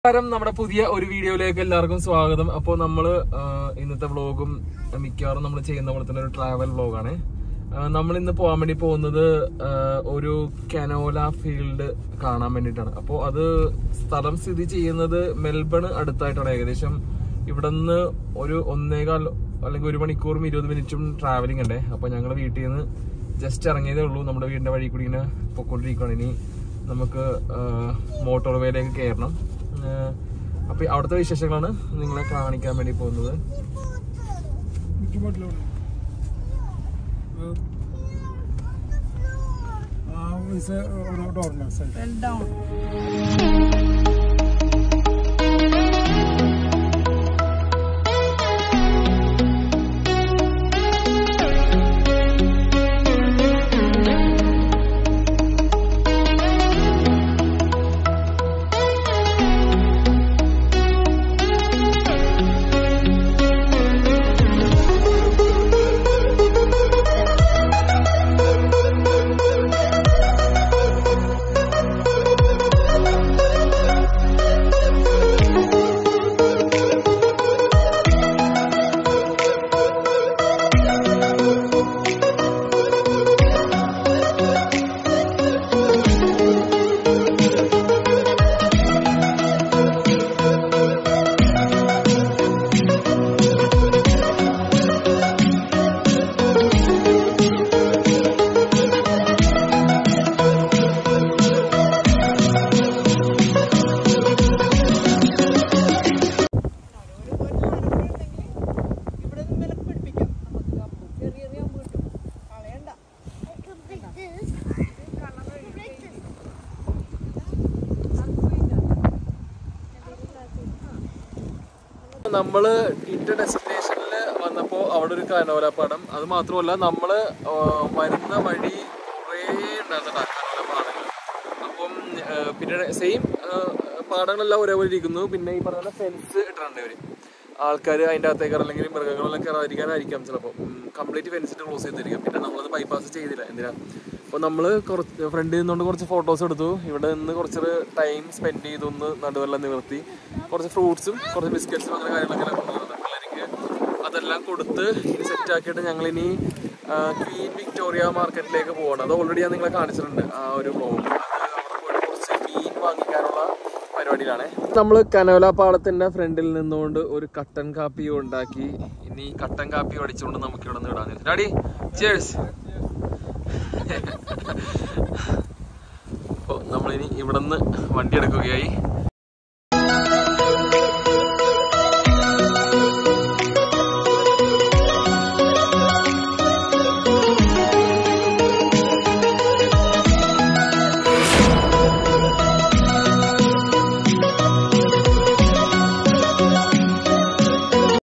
നമസ്കാരം നമ്മുടെ പുതിയ ഒരു വീഡിയോയിലേക്ക് എല്ലാവർക്കും സ്വാഗതം അപ്പോൾ നമ്മള് ആ, ഇന്നത്തെ വ്ളോഗും മിക്കവാറും നമ്മൾ ചെയ്യുന്ന പോലെ തന്നെ ഒരു ട്രാവൽ വ്ളോഗാണ് നമ്മൾ ഇന്ന് പോകാൻ വേണ്ടി പോകുന്നത് ആ, ഒരു കനോല ഫീൽഡ് കാണാൻ വേണ്ടിയിട്ടാണ് അപ്പോൾ അത് സ്ഥലം സ്ഥിതി ചെയ്യുന്നത് മെൽബൺ അടുത്തായിട്ടാണ് ഏകദേശം ഇവിടെ നിന്ന് ഒരു ഒന്നേകാൽ അല്ലെങ്കിൽ ഒരു മണിക്കൂറും ഇരുപത് മിനിറ്റും ട്രാവലിംഗ് ഉണ്ടേ അപ്പോൾ ഞങ്ങൾ വീട്ടിൽ നിന്ന് ജസ്റ്റ് ഇറങ്ങിയതേ ഉള്ളൂ നമ്മുടെ വീടിന്റെ വഴി കൂടി ഇങ്ങനെ പൊക്കോണ്ടിരിക്കുകയാണ് ഇനി നമുക്ക് മോട്ടോർ വേയിലേക്ക് കയറണം ആഹ് അപ്പൊ അവിടുത്തെ വിശേഷങ്ങളാണ് നിങ്ങളെ കാണിക്കാൻ വേണ്ടി പോകുന്നത് ചുമട്ടിലോട്ട് ആ is a ഡോറിന് സൈഡ് Well down. ഇവിടെ നിന്ന് വിലക്ക് പിടിപ്പിക്കാം നമുക്ക് കപ്പും ചെറിയ ചെറിയ കമ്പ് കിട്ടും കളയണ്ട നമ്മള് ഇറ്റ ഡെസ്റ്റിനേഷനിൽ വന്നപ്പോ അവിടെ ഒരു കനോല പാടം അത് മാത്രമല്ല നമ്മള് ആഹ് വരുന്ന വഴി കുറേ ഉണ്ടായിരുന്നു കനോല പാടങ്ങൾ അപ്പം ആഹ് പിന്നെ സെയിം പാടങ്ങളെല്ലാം ഒരേപോലെ ഇരിക്കുന്നു പിന്നെ ഈ പറഞ്ഞ ഫെൻസ് ഇട്ടിട്ടുണ്ട് ഇവര് ആൾക്കാർ അതിൻ്റെ അകത്തേക്ക് അല്ലെങ്കിൽ മൃഗങ്ങളെല്ലാം കയറാതിരിക്കാനായിരിക്കാം ചിലപ്പോൾ കംപ്ലീറ്റ് ഫെൻസ് ഇട്ട് ക്ലോസ് ചെയ്തിരിക്കും പിന്നെ നമ്മളത് ബൈപ്പാസ് ചെയ്തില്ല എന്തിനാ അപ്പോൾ നമ്മൾ കുറച്ച് ഫ്രണ്ടിൽ നിന്നുകൊണ്ട് കുറച്ച് ഫോട്ടോസ് എടുത്തു ഇവിടെ നിന്ന് കുറച്ച് ടൈം സ്പെൻഡ് ചെയ്തു ഒന്ന് നടുവെല്ലാം നിവർത്തി കുറച്ച് ഫ്രൂട്ട്സും കുറച്ച് ബിസ്ക്കറ്റ്സും അങ്ങനെ കാര്യങ്ങളൊക്കെ കൊണ്ടുവന്നത് പിള്ളേർക്ക് അതെല്ലാം കൊടുത്ത് ഇനി സെറ്റ് ആക്കിയിട്ട് ഞങ്ങൾ ഇനി ക്വീൻ വിക്ടോറിയ മാർക്കറ്റിലേക്ക് പോകണം അത് ഓൾറെഡി ഞാൻ നിങ്ങളെ കാണിച്ചിട്ടുണ്ട് ആ ഒരു ബ്ലോഗ് അത് അവിടെ പോയിട്ട് കുറച്ച് മീൻ വാങ്ങിക്കാനുള്ള പരിപാടിയിലാണ് നമ്മൾ കനോല പാളത്തിന്റെ ഫ്രണ്ടിൽ നിന്നുകൊണ്ട് ഒരു കട്ടൻ കാപ്പി ഉണ്ടാക്കി ഇനി കട്ടൻ കാപ്പി അടിച്ചുകൊണ്ട് നമുക്ക് ഇവിടെ നിന്ന് വിടാൻ ഡാഡി ചേഴ്സ് അപ്പോൾ നമ്മളിനി ഇവിടെ നിന്ന് വണ്ടി എടുക്കുകയായി